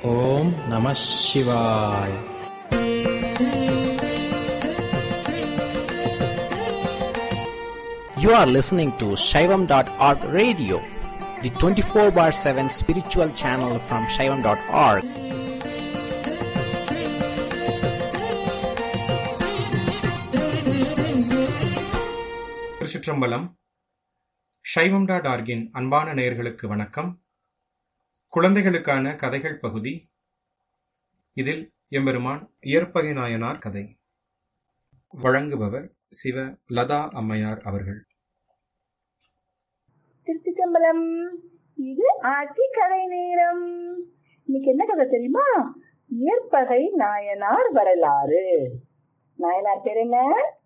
ஓம் நம சிவாய் You are listening to Shaivam.org radio, the 24 bar 7 spiritual channel from Shaivam.org. திருச்சிற்றம்பலம் சைவம் dot ஆர்கின் அன்பான நேயர்களுக்கு வணக்கம் குழந்தைகளுக்கான கதைகள் பகுதி இதில் எம்பெருமான் இயற்பகை நாயனார் கதை வழங்குபவர் சிவ லதா அம்மையார் அவர்கள் திருச்சிச்சம்பலம் இது ஆட்சி கதை நேரம் இன்னைக்கு என்ன கதை தெரியுமா இயற்பகை நாயனார் வரலாறு நாயனார் பேர் என்ன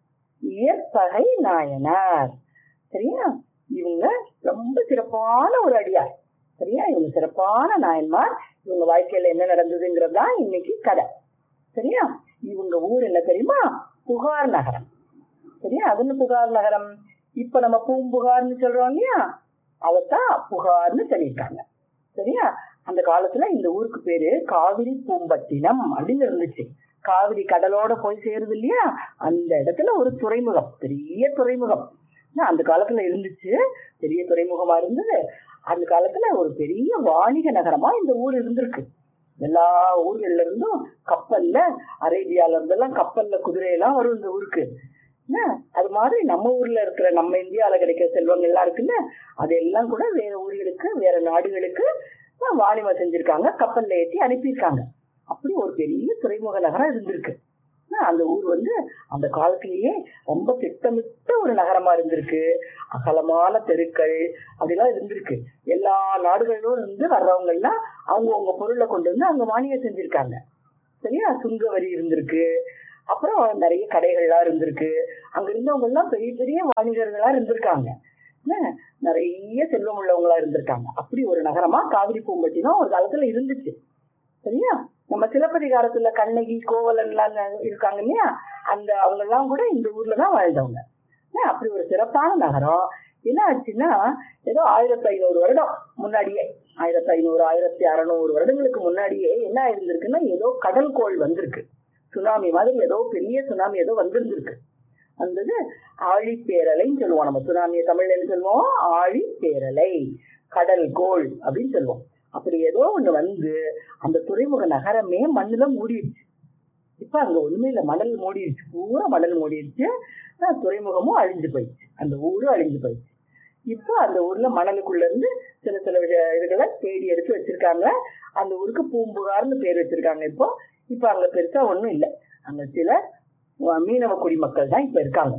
இயற்பகை நாயனார் சரியா இவங்க ரொம்ப சிறப்பான ஒரு அடியார் சரியா இவங்க சிறப்பான நாயன்மார் இவங்க வாழ்க்கையில என்ன நடந்ததுங்கிறது தான் இன்னைக்கு கதை சரியா இவங்க ஊர் என்ன தெரியுமா புகார் நகரம் சரியா அது என்ன புகார் நகரம் இப்ப நம்ம பூம்புகார்னு சொல்றோம் இல்லையா அதத்தான் புகார்னு சொல்லியிருக்காங்க சரியா அந்த காலத்துல இந்த ஊருக்கு பேரு காவிரி பூம்பட்டினம் அப்படின்னு இருந்துச்சு காவிரி கடலோட போய் சேருது இல்லையா அந்த இடத்துல ஒரு துறைமுகம் பெரிய துறைமுகம் ஆனா, அந்த காலத்துல இருந்துச்சு பெரிய துறைமுகமா இருந்தது அந்த காலத்துல ஒரு பெரிய வாணிக நகரமா இந்த ஊர் இருந்திருக்கு எல்லா ஊர்கள்ல இருந்தும் கப்பல்ல அரேபியால இருந்தெல்லாம் கப்பல்ல குதிரையெல்லாம் வரும் இந்த ஊருக்கு என்ன அது மாதிரி நம்ம ஊர்ல இருக்கிற நம்ம இந்தியால கிடைக்கிற செல்வங்கள் எல்லாம் இருக்குல்ல அதெல்லாம் கூட வேற ஊர்களுக்கு வேற நாடுகளுக்கு அஹ், வாணிபம் செஞ்சிருக்காங்க கப்பல்ல ஏற்றி அனுப்பியிருக்காங்க அப்படி ஒரு பெரிய துறைமுக நகரம் இருந்திருக்கு ஆனா, அந்த ஊர் வந்து அந்த காலத்திலேயே ரொம்ப திட்டமிட்ட ஒரு நகரமா இருந்திருக்கு அகலமான தெருக்கள் அப்படிலாம் இருந்திருக்கு எல்லா நாடுகளிலும் இருந்து வர்றவங்க எல்லாம் அவங்கவுங்க பொருளை கொண்டு வந்து அங்க வாணிகம் செஞ்சிருக்காங்க சரியா சுங்க வரி இருந்திருக்கு அப்புறம் நிறைய கடைகள்லாம் இருந்திருக்கு அங்க இருந்தவங்க எல்லாம் பெரிய பெரிய வாணிகர்களா இருந்திருக்காங்க என்ன, நிறைய செல்வம் உள்ளவங்களா இருந்திருக்காங்க அப்படி ஒரு நகரமா காவிரி பூம்பட்டினம் ஒரு காலத்துல இருந்துச்சு சரியா நம்ம சிலப்பதிகாரத்துல கண்ணகி கோவலன் எல்லாம் இருக்காங்க இல்லையா அந்த அவங்க எல்லாம் கூட இந்த ஊர்ல தான் வாழ்ந்தவங்க என்ன, அப்படி ஒரு சிறப்பான நகரம் என்ன ஆச்சுன்னா ஏதோ ஆயிரத்தி ஐநூறு வருடம் முன்னாடியே ஆயிரத்தி ஐநூறு ஆயிரத்தி அறநூறு வருடங்களுக்கு முன்னாடியே என்ன இருந்திருக்குன்னா ஏதோ கடல் கோள் வந்திருக்கு சுனாமி மாதிரி ஏதோ பெரிய சுனாமி ஏதோ வந்திருந்திருக்கு வந்தது ஆழிப்பேரலைன்னு சொல்லுவோம் நம்ம சுனாமியை தமிழ்ல என்ன சொல்லுவோம் ஆழிப்பேரலை கடல் கோள் அப்படின்னு சொல்லுவோம் அப்படி ஏதோ ஒண்ணு வந்து அந்த துறைமுக நகரமே மண்ணுல மூடிடுச்சு இப்ப அங்க ஒண்ணுமே இல்ல மணல் மூடிடுச்சு பூரா மணல் மூடிடுச்சு ஆஹ் துறைமுகமும் அழிஞ்சு போயிடுச்சு அந்த ஊரும் அழிஞ்சு போயிடுச்சு இப்போ அந்த ஊர்ல மணலுக்குள்ள இருந்து சில சில விஷ- இதுகளை தேடி எடுத்து வச்சிருக்காங்க அந்த ஊருக்கு பூம்புகார்னு பேர் வச்சிருக்காங்க இப்போ இப்போ அங்க பெருசா ஒண்ணும் இல்லை அங்க சில அஹ், மீனவ குடிமக்கள் தான் இப்ப இருக்காங்க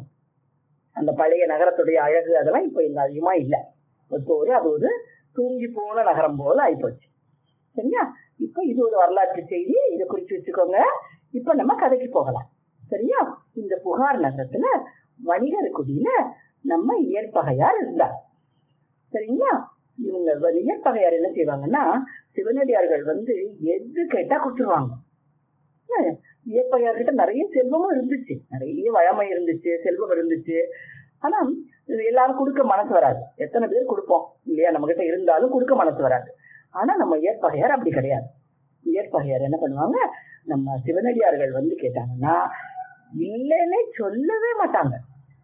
அந்த பழைய நகரத்துடைய அழகு அதெல்லாம் இப்ப இங்க அதிகமா இல்ல இப்போ ஒரு அது ஒரு தூங்கி போன நகரம் போல ஆயிப்போச்சு சரியா இப்ப இது ஒரு வரலாற்று செய்தி இதை குறிச்சு வச்சுக்கோங்க இப்ப நம்ம கதைக்கு போகலாம் சரியா இந்த புகார் நகரத்துல வணிகர் குடியில நம்ம இயற்பகையார் இருந்தார் சரிங்களா இவங்க வ- இயற்பகையார் என்ன செய்வாங்கன்னா சிவனடியார்கள் வந்து எது கேட்டா கொடுத்துருவாங்க என்ன, இயற்பகையார் கிட்ட நிறைய செல்வமும் இருந்துச்சு நிறைய வளமை இருந்துச்சு செல்வம் இருந்துச்சு ஆனா இது எல்லாரும் கொடுக்க மனசு வராது எத்தனை பேர் கொடுப்போம் இல்லையா நம்ம கிட்ட இருந்தாலும் கொடுக்க மனசு வராது ஆனா நம்ம இயற்பகையார் அப்படி கிடையாது இயற்பகையார் என்ன பண்ணுவாங்க நம்ம சிவனடியார்கள் வந்து கேட்டாங்கன்னா இல்லைன்னே சொல்லவே மாட்டாங்க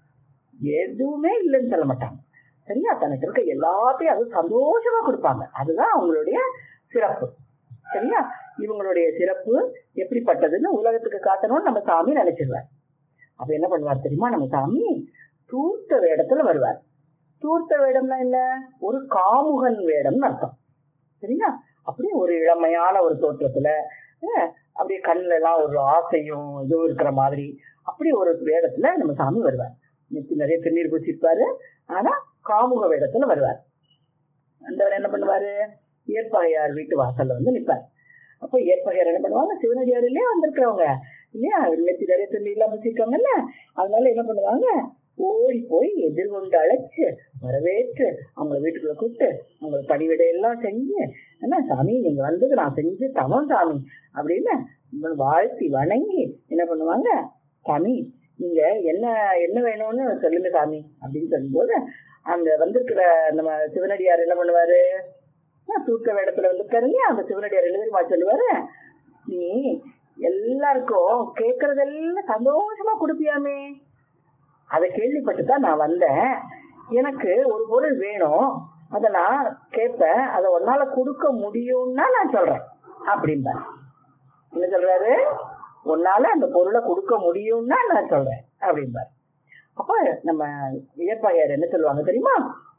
எதுவுமே இல்லைன்னு சொல்ல மாட்டாங்க சரியா தனக்கு இருக்க எல்லாத்தையும் அது சந்தோஷமா கொடுப்பாங்க அதுதான் அவங்களுடைய சிறப்பு சரியா இவங்களுடைய சிறப்பு எப்படிப்பட்டதுன்னு உலகத்துக்கு காட்டணும்னு நம்ம சாமி நினைச்சிருவார் அப்ப என்ன பண்ணுவார் தெரியுமா நம்ம சாமி தூர்த்த வேடத்துல வருவார் தூர்த்த வேடம்னா என்ன ஒரு காமுகன் வேடம்னு அர்த்தம் சரியா அப்படியே ஒரு இளமையான ஒரு தோற்றத்துல அஹ், அப்படியே கண்ணுல எல்லாம் ஒரு ஆசையும் இதுவும் இருக்கிற மாதிரி அப்படி ஒரு வேடத்துல நம்ம சாமி வருவார் நெத்தி நிறைய திருநீர் பூச்சிருப்பாரு ஆனா காமுக வேடத்துல வருவார் அந்தவர் என்ன பண்ணுவாரு இயற்பகையார் வீட்டு வாசல்ல வந்து நிப்பார் அப்ப இயற்பகையார் என்ன பண்ணுவாங்க சிவனடியார் இல்லையா வந்திருக்கிறவங்க இல்லையா நெத்தி நிறைய திருநீர்லாம் பூச்சிருக்காங்கல்ல அதனால என்ன பண்ணுவாங்க ஓடி போய் எதிர்கொண்டு அழைச்சு வரவேற்று அவங்கள வீட்டுக்குள்ள கூப்பிட்டு அவங்களுக்கு பணிவிடை எல்லாம் செஞ்சு என்ன சாமி நீங்க வந்தது நான் செஞ்சு தவம் சாமி அப்படின்னு இவங்க வாழ்த்தி வணங்கி என்ன பண்ணுவாங்க சாமி நீங்க என்ன என்ன வேணும்னு சொல்லுங்க சாமி அப்படின்னு சொல்லும்போது அங்க வந்திருக்கிற நம்ம சிவனடியார் என்ன பண்ணுவாரு தூக்க வேடத்துல வந்திருக்காரு இல்லையா அந்த சிவனடியார் என்ன தெரியுமா சொல்லுவாரு நீ எல்லாருக்கும் கேட்கறதெல்லாம் சந்தோஷமா கொடுப்பியாமே அதை கேள்விப்பட்டு தான் நான் வந்தேன் எனக்கு ஒரு பொருள் வேணும் அதை நான் கேட்பேன் அதை உன்னால கொடுக்க முடியும்னா நான் சொல்றேன் அப்படிம்பேன் என்ன சொல்றாரு உன்னால அந்த பொருளை கொடுக்க முடியும்னா நான் சொல்றேன் அப்படிம்பார் அப்ப நம்ம இயற்பாயார் என்ன சொல்லுவாங்க தெரியுமா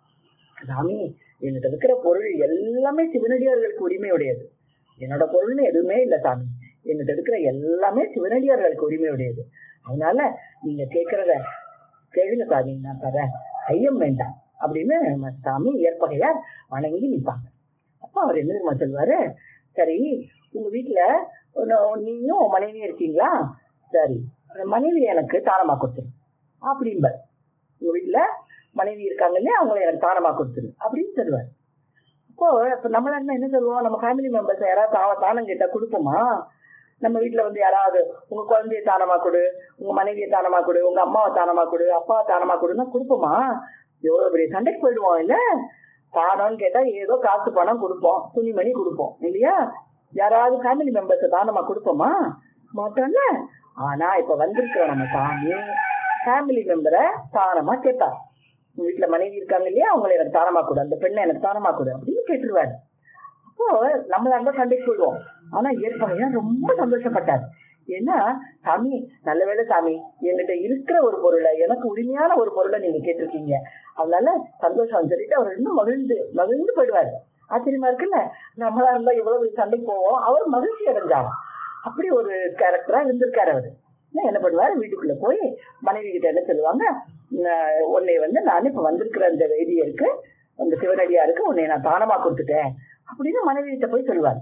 சாமி என்கிட்ட இருக்கிற பொருள் எல்லாமே சிவனடியார்களுக்கு உரிமையுடையது என்னோட பொருள்னு எதுவுமே இல்லை சாமி என்கிட்ட இருக்கிற எல்லாமே சிவனடியார்களுக்கு உரிமையுடையது அதனால நீங்க கேட்கறத கேளுங்க சாமி நான் தரேன் ஐயம் வேண்டாம் அப்படின்னு நம்ம சாமி இயற்பகையார் வணங்கி நிற்பாங்க அப்ப அவர் என்ன தெரியுமா சொல்வாரு சரி உங்க வீட்டுல உன்ன- நீயும் உன் மனைவியும் இருக்கீங்களா சரி அந்த மனைவி எனக்கு தானமா கொடுத்துரு அப்படிம்பார் உங்க வீட்டுல மனைவி இருக்காங்க இல்லையா அவங்கள எனக்கு தானமா கொடுத்துரு அப்படின்னு சொல்லுவார் அப்போ இப்ப நம்மள என்ன என்ன சொல்லுவோம் நம்ம ஃபேமிலி மெம்பர்ஸ் யாராவது தா- தானம் கேட்டா கொடுப்போமா நம்ம வீட்டுல வந்து யாராவது உங்க குழந்தைய தானமா கொடு உங்க மனைவியை தானமா கொடு உங்க அம்மாவை தானமா கொடு அப்பாவை தானமா கொடுன்னா கொடுப்போமா எவ்வளவு பெரிய சண்டைக்கு போயிடுவோம் இல்ல தானம்னு கேட்டா ஏதோ காசு பணம் கொடுப்போம் துணிமணி கொடுப்போம் இல்லையா யாராவது ஃபேமிலி மெம்பர்ஸ் தானமா கொடுப்போமா மாட்டோம்ல ஆனா இப்ப வந்திருக்கிற நம்ம சாமி ஃபேமிலி மெம்பரை தானமா கேட்பா உங்க வீட்டுல மனைவி இருக்காங்க இல்லையா அவங்களை எனக்கு தானமா கொடு அந்த பெண்ணை எனக்கு தானமா கொடு அப்படின்னு கேட்டுருவாரு அப்போ நம்மள அந்த சண்டைக்கு போயிடுவோம் ஆனா ஏற்கனவே ரொம்ப சந்தோஷப்பட்டார் ஏன்னா சாமி நல்ல வேளை சாமி என்கிட்ட இருக்கிற ஒரு பொருளை எனக்கு உரிமையான ஒரு பொருளை நீங்க கேட்டிருக்கீங்க அதனால சந்தோஷம் சொல்லிட்டு அவர் இன்னும் மகிழ்ந்து மகிழ்ந்து போயிடுவாரு ஆச்சரியமா இருக்குல்ல நம்மளா இருந்தா எவ்வளவு பெரிய சண்டைக்கு போவோம் அவர் மகிழ்ச்சி அடைஞ்சாராம் அப்படி ஒரு கேரக்டரா இருந்திருக்காரு அவரு என்ன என்ன பண்ணுவாரு வீட்டுக்குள்ள போய் மனைவி கிட்ட என்ன சொல்லுவாங்க "நான் உன்னை வந்து நான் இப்ப வந்திருக்கிற அந்த வேதியருக்கு அந்த சிவனடியாருக்கு உன்னை நான் தானமா கொடுத்துட்டேன் அப்படின்னு மனைவி கிட்ட போய் சொல்லுவாரு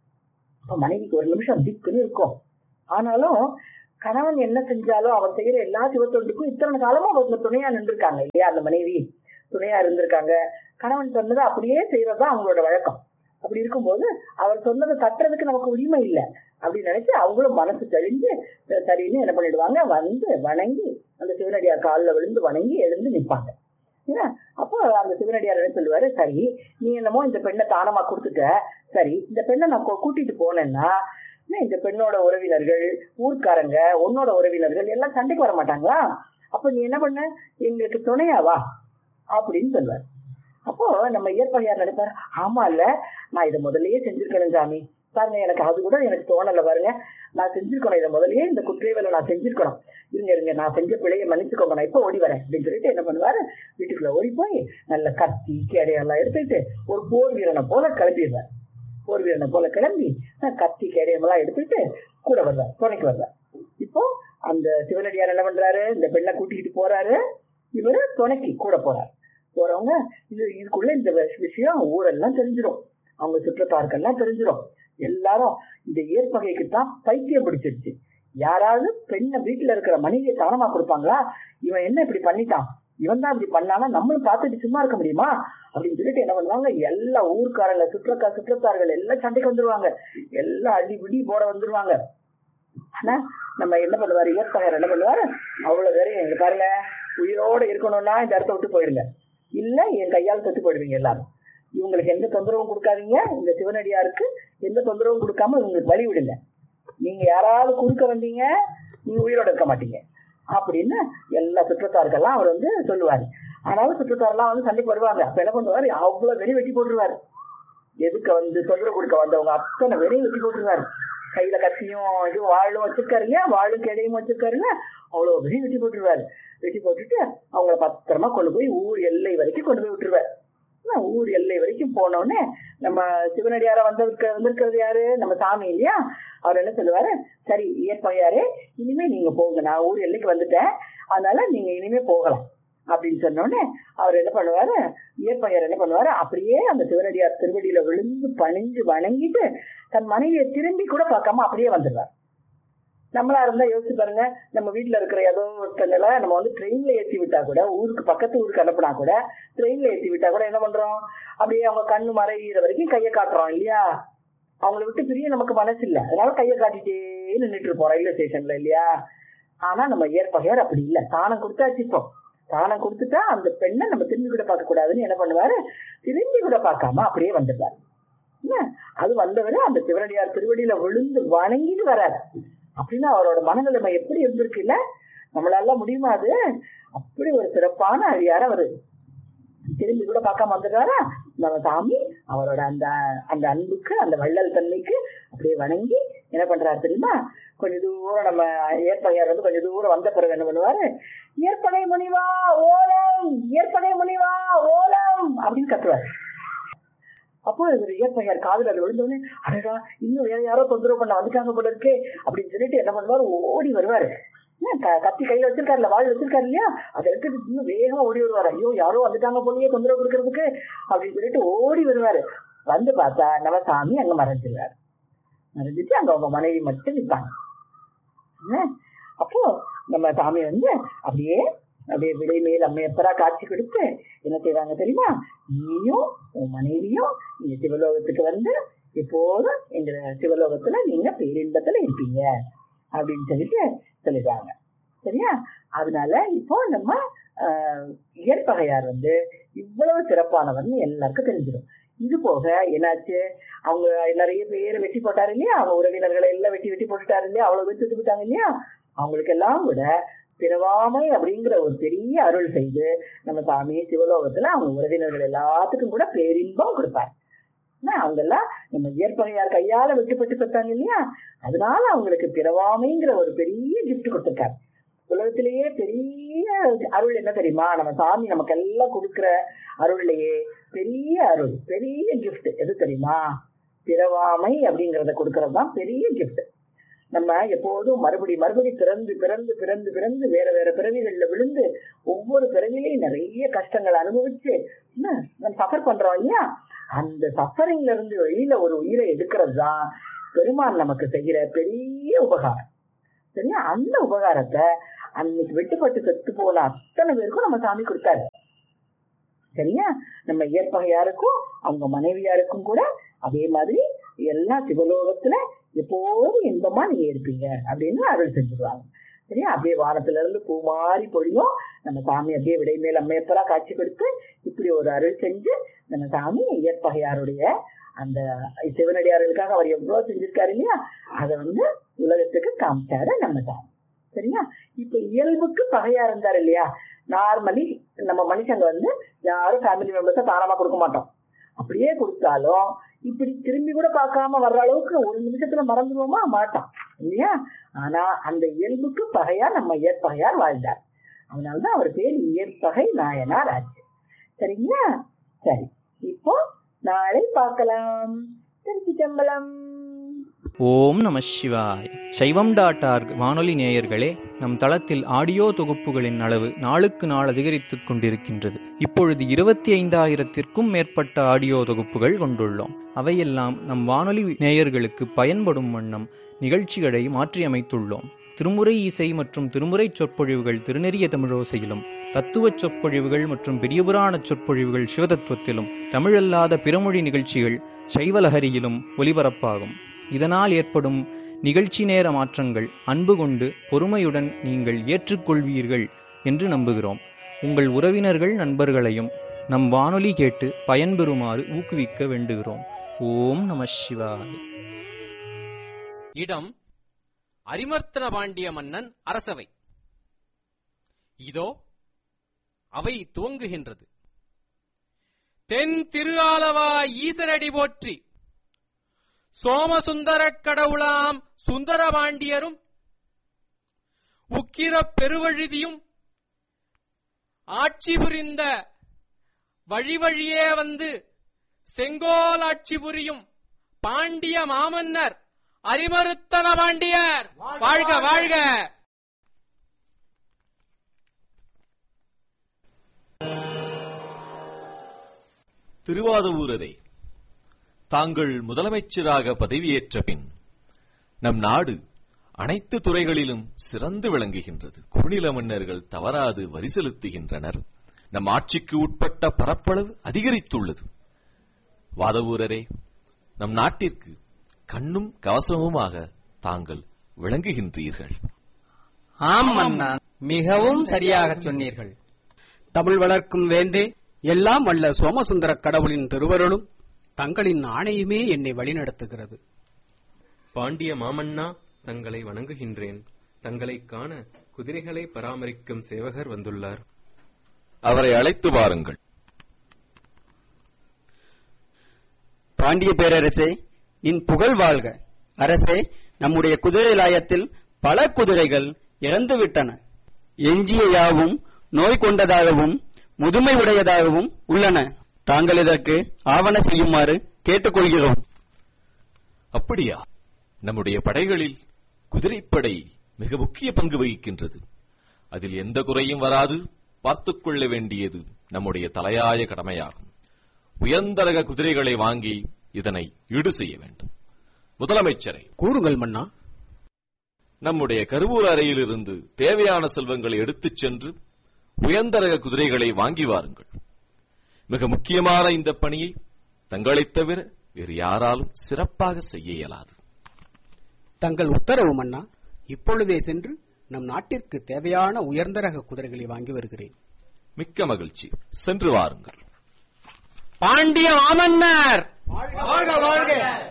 அப்ப மனைவிக்கு ஒரு நிமிஷம் திக்குன்னு இருக்கும் ஆனாலும் கணவன் என்ன செஞ்சாலும் அவன் செய்யற எல்லா சிவத்தொண்டுக்கும் இத்தனை காலமும் அவங்க துணையா நின்றுருக்காங்க இல்லையா அந்த மனைவி துணையா இருந்திருக்காங்க கணவன் சொன்னதை அப்படியே செய்யறதுதான் அவங்களோட வழக்கம் அப்படி இருக்கும்போது அவர் சொன்னதை தட்டுறதுக்கு நமக்கு உரிமை இல்லை அப்படின்னு நினைச்சு அவங்களும் மனசு தெளிஞ்சு அஹ் சரின்னு என்ன பண்ணிடுவாங்க வந்து வணங்கி அந்த சிவனடியார் காலில் விழுந்து வணங்கி எழுந்து நிற்பாங்க ஏன்னா அப்போ அந்த சிவனடியார் என்ன சொல்லுவாரு சரி நீ என்னமோ இந்த பெண்ணை தானமா கொடுத்துட்ட சரி இந்த பெண்ணை நான் கூ- கூட்டிட்டு போனேன்னா என்ன இந்த பெண்ணோட உறவினர்கள் ஊர்க்காரங்க உன்னோட உறவினர்கள் எல்லாம் சண்டைக்கு வர மாட்டாங்களா அப்ப நீ என்ன பண்ண எங்களுக்கு துணையா வா அப்படின்னு சொல்லுவார் அப்போ நம்ம இயற்பகையார் நினைப்பாரு ஆமா இல்ல நான் இதை முதல்லயே செஞ்சிருக்கணும் சாமி பாருங்க எனக்கு அது கூட எனக்கு தோணல பாருங்க நான் செஞ்சிருக்கணும் இதை முதல்லயே இந்த குற்றவேலை நான் செஞ்சிருக்கணும் இருங்க இருங்க நான் செஞ்ச பிழையை மன்னிச்சுக்கோங்க நான் இப்ப ஓடி வரேன் அப்படின்னு சொல்லிட்டு என்ன பண்ணுவாரு வீட்டுக்குள்ள ஓடி போய் நல்ல கத்தி கேடையெல்லாம் எடுத்துட்டு ஒரு போர் வீரனை போல கிளம்பிடுவார் போர் வீரனை போல கிளம்பி அஹ், கத்தி கேடயமெல்லாம் எடுத்துட்டு கூட வருவார் துணைக்கு வருவார் இப்போ அந்த சிவனடியார் என்ன பண்றாரு இந்த பெண்ணை கூட்டிக்கிட்டு போறாரு இவரு துணைக்கு கூட போறாரு போறவங்க இது இதுக்குள்ள இந்த விஷ- விஷயம் ஊரெல்லாம் தெரிஞ்சிடும் அவங்க சுற்றத்தாருக்கெல்லாம் தெரிஞ்சிடும் எல்லாரும் இந்த ஏற்பகைக்கு தான் பைத்தியம் பிடிச்சிருச்சு யாராவது பெண்ணை வீட்டுல இருக்கிற மனைவியை தானமா கொடுப்பாங்களா இவன் என்ன இப்படி பண்ணிட்டான் இவன் தான் இப்படி பண்ணானா நம்மளும் பார்த்துட்டு சும்மா இருக்க முடியுமா அப்படின்னு சொல்லிட்டு என்ன பண்ணுவாங்க எல்லா ஊர்க்காரங்க சுற்றக்கா சுற்றத்தார்கள் எல்லாம் சண்டைக்கு வந்துருவாங்க எல்லாம் அடி பிடி போட வந்துருவாங்க ஆனா நம்ம என்ன பண்ணுவாரு இயற்கையர் என்ன பண்ணுவாரு அவ்வளவு பேரும் எங்க பாருங்க உயிரோட இருக்கணும்னா இந்த இடத்த விட்டு போயிடுங்க இல்ல என் கையால் செத்து போயிடுவீங்க எல்லாரும் இவங்களுக்கு எந்த தொந்தரவும் கொடுக்காதீங்க இந்த சிவனடியாருக்கு எந்த தொந்தரவும் கொடுக்காம இவங்களுக்கு வழி விடுங்க நீங்க யாராவது குறுக்க வந்தீங்க நீங்க உயிரோட இருக்க மாட்டீங்க அப்படின்னு எல்லா சுற்றத்தாருக்கெல்லாம் அவர் வந்து சொல்லுவாரு ஆனாலும் சுற்றத்தாரெல்லாம் வந்து சண்டைக்கு வருவாங்க அப்ப என்ன பண்ணுவாரு அவ்வளவு வெறி வெட்டி போட்டுருவாரு எதுக்கு வந்து தொந்தரவு கொடுக்க வந்தவங்க அத்தனை வெறியும் வெட்டி போட்டுருவாரு கையில கத்தியும் இது வாழும் வச்சிருக்காரு இல்லையா வாழும் கேடையும் வச்சிருக்காருல்ல அவ்வளவு வெறி வெட்டி போட்டுருவாரு வெட்டி போட்டுட்டு அவங்கள பத்திரமா கொண்டு போய் ஊர் எல்லை வரைக்கும் கொண்டு போய் விட்டுருவாரு ஆனா, ஊர் எல்லை வரைக்கும் போன உடனே நம்ம சிவனடியார வந்திருக்க வந்திருக்கிறது யாரு நம்ம சாமி இல்லையா அவர் என்ன சொல்லுவாரு சரி இயற்பகையாரே இனிமே நீங்க போங்க நான் ஊர் எல்லைக்கு வந்துட்டேன் அதனால நீங்க இனிமே போகலாம் அப்படின்னு சொன்ன உடனே அவர் என்ன பண்ணுவாரு இயற்பகையார் என்ன பண்ணுவாரு அப்படியே அந்த சிவனடியார் திருவடியில விழுந்து பணிஞ்சு வணங்கிட்டு தன் மனைவியை திரும்பி கூட பார்க்காம அப்படியே வந்துடுவார் நம்மளா இருந்தா யோசிச்சு பாருங்க நம்ம வீட்ல இருக்கிற ஏதோ ஒருத்தங்களை நம்ம வந்து ட்ரெயின்ல ஏத்தி விட்டா கூட ஊருக்கு பக்கத்து ஊருக்கு அனுப்புனா கூட ட்ரெயின்ல ஏத்தி விட்டா கூட என்ன பண்றோம் அப்படியே அவங்க கண்ணு மறையிற வரைக்கும் கையை காட்டுறோம் இல்லையா அவங்கள விட்டு பிரிய நமக்கு மனசு இல்ல அதனால கையை காட்டிட்டே நின்றுட்டு இருப்போம் ரயில்வே ஸ்டேஷன்ல இல்லையா ஆனா நம்ம ஏற்பகையார் அப்படி இல்ல தானம் கொடுத்தாச்சு இப்போ தானம் கொடுத்துட்டா அந்த பெண்ணை நம்ம திரும்பி கூட பார்க்க கூடாதுன்னு என்ன பண்ணுவாரு திரும்பி கூட பார்க்காம அப்படியே வந்துடுவார் என்ன? அது வந்தவரை அந்த சிவனடியார் திருவடியில விழுந்து வணங்கிட்டு வராரு அப்படின்னா அவரோட மனநிலைமை எப்படி இருந்திருக்கு இல்ல நம்மளால முடியுமா அது அப்படி ஒரு சிறப்பான அழியார் அவரு திரும்பி கூட பார்க்காம வந்துடுறாரா நம்ம சாமி அவரோட அந்த அந்த அன்புக்கு அந்த வள்ளல் தன்மைக்கு அப்படியே வணங்கி என்ன பண்றாரு தெரியுமா கொஞ்ச தூரம் நம்ம ஏற்பகையார் வந்து கொஞ்சம் தூரம் வந்த பிறகு என்ன பண்ணுவாரு ஏற்பகை முனிவா ஓலம் ஏற்பகை முனிவா ஓலம் அப்படின்னு கத்துவாரு அப்போ இவர் இயற்பையார் காதுல அது விழுந்தோடனே அடடா இன்னும் வேற யாரோ தொந்தரவு பண்ண வந்துட்டாங்க போல இருக்கே அப்படின்னு சொல்லிட்டு என்ன பண்ணுவாரு ஓடி வருவாரு என்ன, க- கத்தி கையில வச்சிருக்காருல்ல வாழ் வச்சிருக்காரு இல்லையா அதை எடுத்துட்டு இன்னும் வேகமா ஓடி வருவாரு ஐயோ யாரோ வந்துட்டாங்க போலயே தொந்தரவு கொடுக்கறதுக்கு அப்படின்னு சொல்லிட்டு ஓடி வருவாரு வந்து பார்த்தா நம்ம சாமி அங்க மறைஞ்சிருவாரு மறைஞ்சிட்டு அங்க அவங்க மனைவி மட்டும் நிற்பாங்க என்ன? அப்போ நம்ம சாமி வந்து அப்படியே அப்படியே விடை மேல் அம்மையப்பரா காட்சி கொடுத்து என்ன செய்வாங்க தெரியுமா நீயும் உன் மனைவியும் இங்க சிவலோகத்துக்கு வந்து எப்போதும் எங்க சிவலோகத்துல நீங்க பேரின்பத்துல இருப்பீங்க அப்படின்னு சொல்லிட்டு சொல்லிடுறாங்க சரியா அதனால இப்போ நம்ம ஆஹ், இயற்பகையார் வந்து இவ்வளவு சிறப்பானவர்னு எல்லாருக்கும் தெரிஞ்சிடும் இது போக என்னாச்சு அவங்க நிறைய பேர் வெட்டி போட்டாரு இல்லையா அவங்க உறவினர்களை எல்லாம் வெட்டி வெட்டி போட்டுட்டாரு இல்லையா அவ்வளவு பேர் செத்து போட்டாங்க இல்லையா அவங்களுக்கு எல்லாம் விட பிறவாமை அப்படிங்கிற ஒரு பெரிய அருள் செய்து நம்ம சாமி சிவலோகத்துல அவங்க உறவினர்கள் எல்லாத்துக்கும் கூட பேரின்பம் கொடுப்பார் என்ன, அவங்க எல்லாம் நம்ம இயற்பகையார் கையால வெட்டுப்பட்டு பெற்றாங்க இல்லையா அதனால அவங்களுக்கு பிறவாமைங்கிற ஒரு பெரிய gift கொடுத்திருக்காரு உலகத்திலேயே பெரிய அருள் என்ன தெரியுமா நம்ம சாமி நமக்கு எல்லாம் கொடுக்கிற அருள்லயே பெரிய அருள் பெரிய gift எது தெரியுமா பிறவாமை அப்படிங்கறத கொடுக்கறது தான் பெரிய gift நம்ம எப்போதும் மறுபடி மறுபடி பிறந்து பிறந்து பிறந்து பிறந்து வேற வேற பிறவிகள்ல விழுந்து ஒவ்வொரு பிறவிலையும் நிறைய கஷ்டங்களை அனுபவிச்சு என்ன, நம்ம சஃபர் பண்றோம் இல்லையா அந்த சஃபரிங்ல இருந்து வெளியில ஒரு உயிரை எடுக்கிறது தான் பெருமான் நமக்கு செய்கிற பெரிய உபகாரம் சரியா அந்த உபகாரத்தை அன்னைக்கு வெட்டுப்பட்டு செத்து போன அத்தனை பேருக்கும் நம்ம சாமி கொடுத்தாரு சரியா நம்ம இயற்பகையாருக்கும் அவங்க மனைவியாருக்கும் கூட அதே மாதிரி எல்லா சிவலோகத்துல எப்போதும் இன்பமா நீங்க இருப்பீங்க அப்படின்னு அருள் செஞ்சுருவாங்க சரியா அப்படியே வானத்துல இருந்து பூ மாறி பொழியும் நம்ம சாமி அப்படியே விடை மேல் அம்மையப்பரா காட்சி கொடுத்து இப்படி ஒரு அருள் செஞ்சு நம்ம சாமி இயற்பகையாருடைய அந்த சிவனடியார்களுக்காக அவர் எவ்வளவு செஞ்சிருக்காரு இல்லையா அதை வந்து உலகத்துக்கு காமிச்சாரு நம்ம சாமி சரியா இப்ப இயல்புக்கு பகையா இருந்தாரு இல்லையா நார்மலி நம்ம மனுஷங்க வந்து யாரும் ஃபேமிலி மெம்பர்ஸ தாராளமா கொடுக்க மாட்டோம் அப்படியே கொடுத்தாலும் இப்படி திரும்பி கூட பார்க்காம வர்ற அளவுக்கு ஒரு நிமிஷத்துல மறந்துடுவோமா மாட்டோம் இல்லையா ஆனா அந்த இயல்புக்கு பகையா நம்ம இயற்பகையார் வாழ்ந்தார் அதனாலதான் அவர் பேர் இயற்பகை நாயனார் ஆச்சு சரிங்களா சரி இப்போ நாளை பார்க்கலாம் திருச்சி சம்பளம் ஓம் நம சிவாய் சைவம் டாட் ஆர்க் வானொலி நேயர்களே நம் தளத்தில் ஆடியோ தொகுப்புகளின் அளவு நாளுக்கு நாள் அதிகரித்துக் கொண்டிருக்கின்றது இப்பொழுது இருபத்தி ஐந்தாயிரத்திற்கும் மேற்பட்ட ஆடியோ தொகுப்புகள் கொண்டுள்ளோம் அவையெல்லாம் நம் வானொலி நேயர்களுக்கு பயன்படும் வண்ணம் நிகழ்ச்சிகளை மாற்றியமைத்துள்ளோம் திருமுறை இசை மற்றும் திருமுறை சொற்பொழிவுகள் திருநெறிய தமிழோசையிலும் தத்துவச் சொற்பொழிவுகள் மற்றும் பெரியபுராண சொற்பொழிவுகள் சிவதத்துவத்திலும் தமிழல்லாத பிறமொழி நிகழ்ச்சிகள் சைவலஹரியிலும் ஒலிபரப்பாகும் இதனால் ஏற்படும் நிகழ்ச்சி நேர மாற்றங்கள் அன்பு கொண்டு பொறுமையுடன் நீங்கள் ஏற்றுக்கொள்வீர்கள் என்று நம்புகிறோம் உங்கள் உறவினர்கள் நண்பர்களையும் நம் வானொலி கேட்டு பயன்பெறுமாறு ஊக்குவிக்க வேண்டுகிறோம் ஓம் நம சிவாய இடம் அரிமர்த்தன பாண்டிய மன்னன் அரசவை இதோ அவை துவங்குகின்றது தென் திரு ஆலவா ஈசரடி போற்றி சோமசுந்தரக் கடவுளாம் சுந்தரபாண்டியரும் உக்கிரப் பெருவழுதியும் ஆட்சி புரிந்த வழி வழியே வந்து செங்கோல் ஆட்சி புரியும் பாண்டிய மாமன்னர் அரிமருத்தன பாண்டியர் வாழ்க வாழ்க திருவாதவூரரே தாங்கள் முதலமைச்சராக பதவியேற்ற பின் நம் நாடு அனைத்து துறைகளிலும் சிறந்து விளங்குகின்றது குறுநில மன்னர்கள் தவறாது வரி செலுத்துகின்றனர் நம் ஆட்சிக்கு உட்பட்ட பரப்பளவு அதிகரித்துள்ளது வாதவூரரே நம் நாட்டிற்கு கண்ணும் கவசமுமாக தாங்கள் விளங்குகின்றீர்கள் ஆம் மன்னா மிகவும் சரியாக சொன்னீர்கள் தமிழ் வளர்க்கும் வேந்தே எல்லாம் வல்ல சோமசுந்தர கடவுளின் திருவருளும் தங்களின் ஆணையுமே என்னை வழிநடத்துகிறது பாண்டிய மாமன்னா தங்களை வணங்குகின்றேன் தங்களைக் காண குதிரைகளை பராமரிக்கும் சேவகர் வந்துள்ளார் அவரை அழைத்து வாருங்கள் பாண்டிய பேரரசே நின் புகழ் வாழ்க அரசே நம்முடைய குதிரை லாயத்தில் பல குதிரைகள் இறந்துவிட்டன எஞ்சிய யாவும் நோய் கொண்டதாகவும் முதுமை உடையதாகவும் உள்ளன தாங்கள் இதற்கு ஆவண செய்யுமாறு கேட்டுக்கொள்கிறோம் அப்படியா நம்முடைய படைகளில் குதிரைப்படை மிக முக்கிய பங்கு வகிக்கின்றது அதில் எந்த குறையும் வராது பார்த்துக் கொள்ள வேண்டியது நம்முடைய தலையாய கடமையாகும் உயர்ந்தரக குதிரைகளை வாங்கி இதனை ஈடு செய்ய வேண்டும் முதலமைச்சரை கூறுங்கள் மன்னா நம்முடைய கருவூர் அறையிலிருந்து தேவையான செல்வங்களை எடுத்துச் சென்று உயர்ந்தரக குதிரைகளை வாங்கி வாருங்கள் மிக முக்கியமான இந்த பணியை தங்களைத் தவிர வேறு யாராலும் சிறப்பாக செய்ய இயலாது தங்கள் உத்தரவு மன்னா இப்பொழுதே சென்று நம் நாட்டிற்கு தேவையான உயர்ந்த ரக குதிரைகளை வாங்கி வருகிறேன் மிக்க மகிழ்ச்சி சென்று வாருங்கள் பாண்டிய மாமன்னர் வாழ்க வாழ்க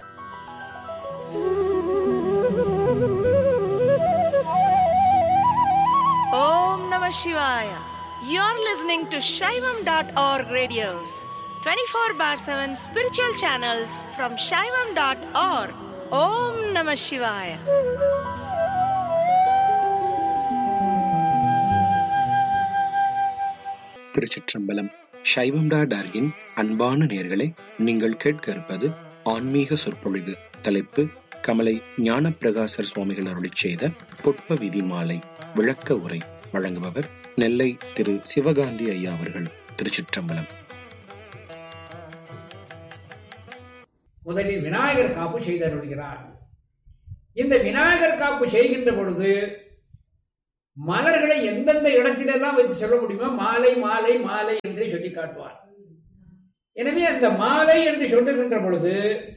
Om Namah Shivaya. You're listening to Shaivam.org radios, 24 bar 7 spiritual channels from Shaivam.org. Om Namah Shivaya. திருச்சிற்றம்பலம் சைவம்டா டார்கின் அன்பான நேர்களே நீங்கள் கேட்க இருப்பது ஆன்மீக சொற்பொழிவு தலைப்பு கமலை ஞானப்பிரகாசர் சுவாமிகள் அருளிச் செய்த புட்ப விதி மாலை விளக்க உரை வழங்குபவர் நெல்லை திரு சிவகாந்தி ஐயா அவர்கள் திருச்சிற்றம்பலம் முதலில் விநாயகர் காப்பு செய்தருள்கிறார் இந்த விநாயகர் காப்பு செய்கின்ற பொழுது மலர்களை எந்தெந்த இடத்திலெல்லாம் வைத்து சொல்ல முடியுமோ மாலை மாலை மாலை என்று சொல்லி காட்டுவார் எனவே அந்த மாலை என்று சொல்லுகின்ற பொழுது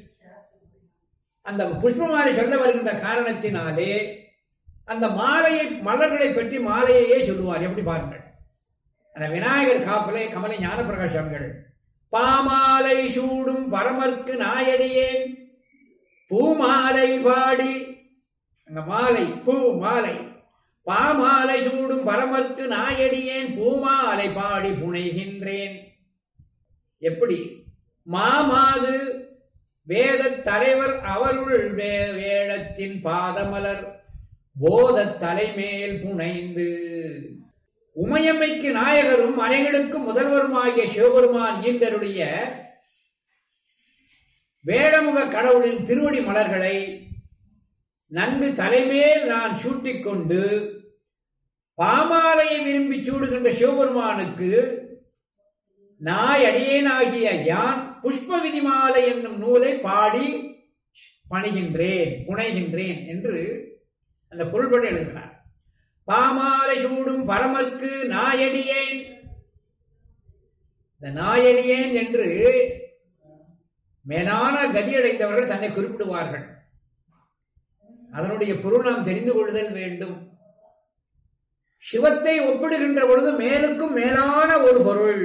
அந்த புஷ்பமாலை சொல்ல வருகின்ற காரணத்தினாலே அந்த மாலையை மலர்களை பற்றி மாலையையே சொல்லுவார் எப்படி பாருங்கள் அந்த விநாயகர் காப்பிலே கமலை ஞானபிரகாஷ் சுவாமிகள் பாமாலை சூடும் பரமர்க்கு நாயடியேன் பூமாலை பாடி அந்த மாலை பூ மாலை பாமாலை சூடும் பரமர்க்கு நாயடியேன் பூமாலை பாடி புனைகின்றேன் எப்படி மாமாது வேத தலைவர் அவருள் வே- வேடத்தின் பாதமலர் போத தலைமேல் புனைந்து உமையம்மைக்கு நாயகரும் அனைகளுக்கும் முதல்வருமாகிய சிவபெருமான் ஈந்தருடைய வேடமுக கடவுளின் திருவடி மலர்களை நன்கு தலைமேல் நான் சூட்டிக் கொண்டு பாமாலையை விரும்பி சூடுகின்ற சிவபெருமானுக்கு நாய் அடியேனாகிய யான் புஷ்ப விதிமாலை என்னும் நூலை பாடி பணிகின்றேன் புனைகின்றேன் என்று அந்த பொருள்படி எழுதினார் பாமாலை சூடும் பரமர்க்கு நாயடியேன் இந்த நாயடியேன் என்று மேலான கதியடைந்தவர்கள் தன்னை குறிப்பிடுவார்கள் அதனுடைய பொருள் நாம் தெரிந்து கொள்ளுதல் வேண்டும் சிவத்தை ஒப்பிடுகின்ற பொழுது மேலுக்கும் மேலான ஒரு பொருள்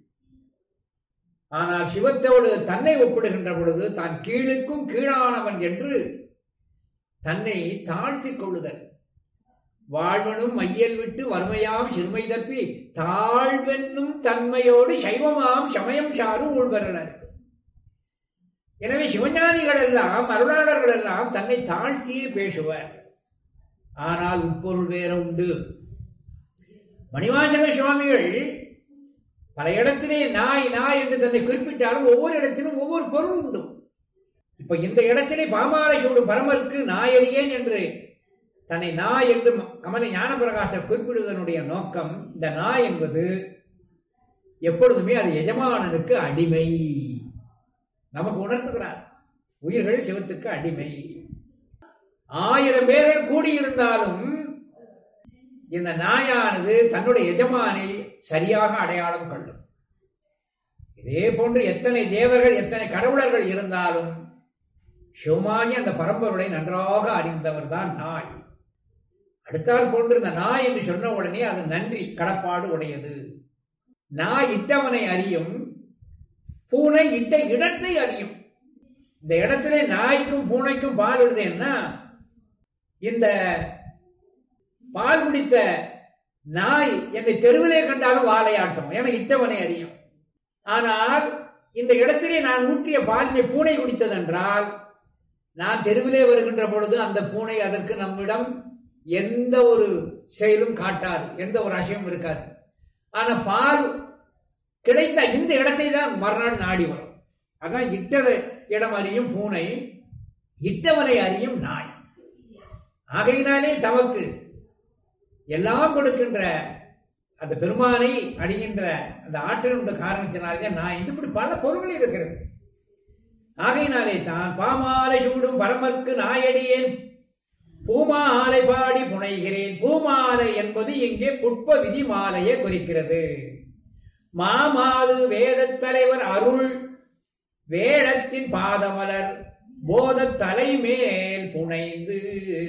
ஆனால் சிவத்தோடு தன்னை ஒப்பிடுகின்ற பொழுது தான் கீழுக்கும் கீழானவன் என்று தன்னை தாழ்த்திக் கொள்ளுதல் வாழ்வனும் மையல் விட்டு வறுமையாம் சிறுமை தப்பி தாழ்வென்னும் தன்மையோடு சைவமாம் சமயம் சாரும் உள்வரனர் எனவே சிவஞானிகள் எல்லாம் அருளாளர்கள் எல்லாம் தன்னை தாழ்த்தியே பேசுவர் ஆனால் உட்பொருள் வேற உண்டு மணிவாசக சுவாமிகள் பல இடத்திலே நாய் நாய் என்று தன்னை குறிப்பிட்டாலும் ஒவ்வொரு இடத்திலும் ஒவ்வொரு பொருள் உண்டு இப்ப இந்த இடத்திலே பாமாலை சூடும் பரமருக்கு நாயடியேன் என்று தன்னை நாய் என்று கமல ஞானபிரகாசர் குறிப்பிடுவதனுடைய நோக்கம் இந்த நாய் என்பது எப்பொழுதுமே அது எஜமானனுக்கு அடிமை நமக்கு உணர்த்துகிறார் உயிர்கள் சிவத்துக்கு அடிமை ஆயிரம் பேர்கள் கூடியிருந்தாலும் இந்த நாயானது தன்னுடைய எஜமானை சரியாக அடையாளம் கொள்ளும் இதே போன்று எத்தனை தேவர்கள் எத்தனை கடவுளர்கள் இருந்தாலும் சிவமாகி அந்த பரம்பொருளை நன்றாக அறிந்தவர் தான் நாய் அடுத்தாற் போன்று இந்த நாய் என்று சொன்ன உடனே அது நன்றி கடப்பாடு உடையது நாய் இட்டவனை அறியும் பூனை இட்ட இடத்தை அறியும் இந்த இடத்திலே நாய்க்கும் பூனைக்கும் பால் விடுதேன்னா இந்த பால் குடித்த நாய் என்னை தெருவிலே கண்டாலும் வாழையாட்டும் என இட்டவனை அறியும் ஆனால் இந்த இடத்திலே நான் ஊற்றிய பாலினை பூனை குடித்ததென்றால் நான் தெருவிலே வருகின்ற பொழுது அந்த பூனை அதற்கு நம்மிடம் எந்த ஒரு செயலும் காட்டாது எந்த ஒரு அசையும் இருக்காது ஆனா பால் கிடைத்த இந்த இடத்தை தான் மறுநாள் நாடி வரும் அதான் இட்டத இடம் அறியும் பூனை இட்டவனை அறியும் நாய் ஆகையினாலே தமக்கு எல்லாம் கொடுக்கின்ற அந்த பெருமானை அணிகின்ற அந்த ஆற்றல் உள்ள காரணத்தினாலே நான் இன்னும் இப்படி பல பொருள்கள் இருக்கிறது ஆகையினாலே தான் பாமாலை சூடும் பரமற்கு நாயடியேன் பூமாலை பாடி புனைகிறேன் பூமாலை என்பது இங்கே புட்ப விதி மாலையை குறிக்கிறது மாமாது வேதத் தலைவர் அருள் வேடத்தின் பாதமலர் போத தலைமேல் புனைந்து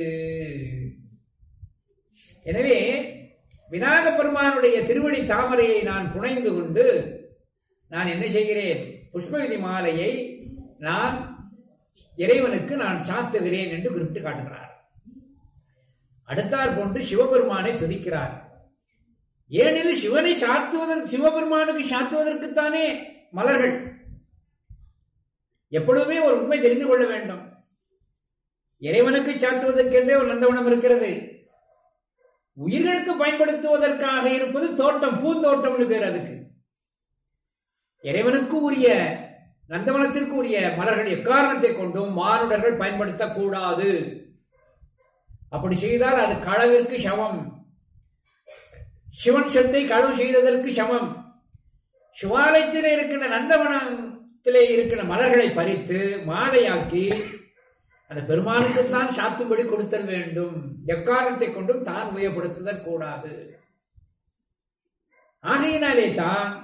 எனவே விநாயக பெருமானுடைய திருவடி தாமரையை நான் புனைந்து கொண்டு நான் என்ன செய்கிறேன் புஷ்பவிதி மாலையை நான் இறைவனுக்கு நான் சாத்துகிறேன் என்று குறிப்பிட்டு காட்டுகிறார் அடுத்தார் போன்று சிவபெருமானை துதிக்கிறார் ஏனெனில் சிவனை சாத்துவதற்கு சிவபெருமானுக்கு சாத்துவதற்குத்தானே மலர்கள் எப்பொழுதுமே ஒரு உண்மை தெரிந்து கொள்ள வேண்டும் இறைவனுக்கு சாத்துவதற்கென்றே ஒரு நந்தவனம் இருக்கிறது உயிர்களுக்கு பயன்படுத்துவதற்காக இருப்பது தோட்டம் பூந்தோட்டம்னு பேர் அதுக்கு இறைவனுக்கு உரிய நந்தவனத்திற்கு உரிய மலர்கள் எக்காரணத்தை கொண்டும் மானுடர்கள் பயன்படுத்தக்கூடாது அப்படி செய்தால் அது களவிற்கு சமம் சிவன் சொத்தை களவு செய்ததற்கு சமம் சிவாலயத்தில் இருக்கின்ற நந்தவனத்திலே இருக்கின்ற மலர்களை பறித்து மாலையாக்கி அந்த பெருமானுக்குத்தான் சாத்தும்படி கொடுத்தல் வேண்டும் எக்காரணத்தை கொண்டும் தான் உபயோகப்படுத்துதல் கூடாது ஆகையினாலே தான்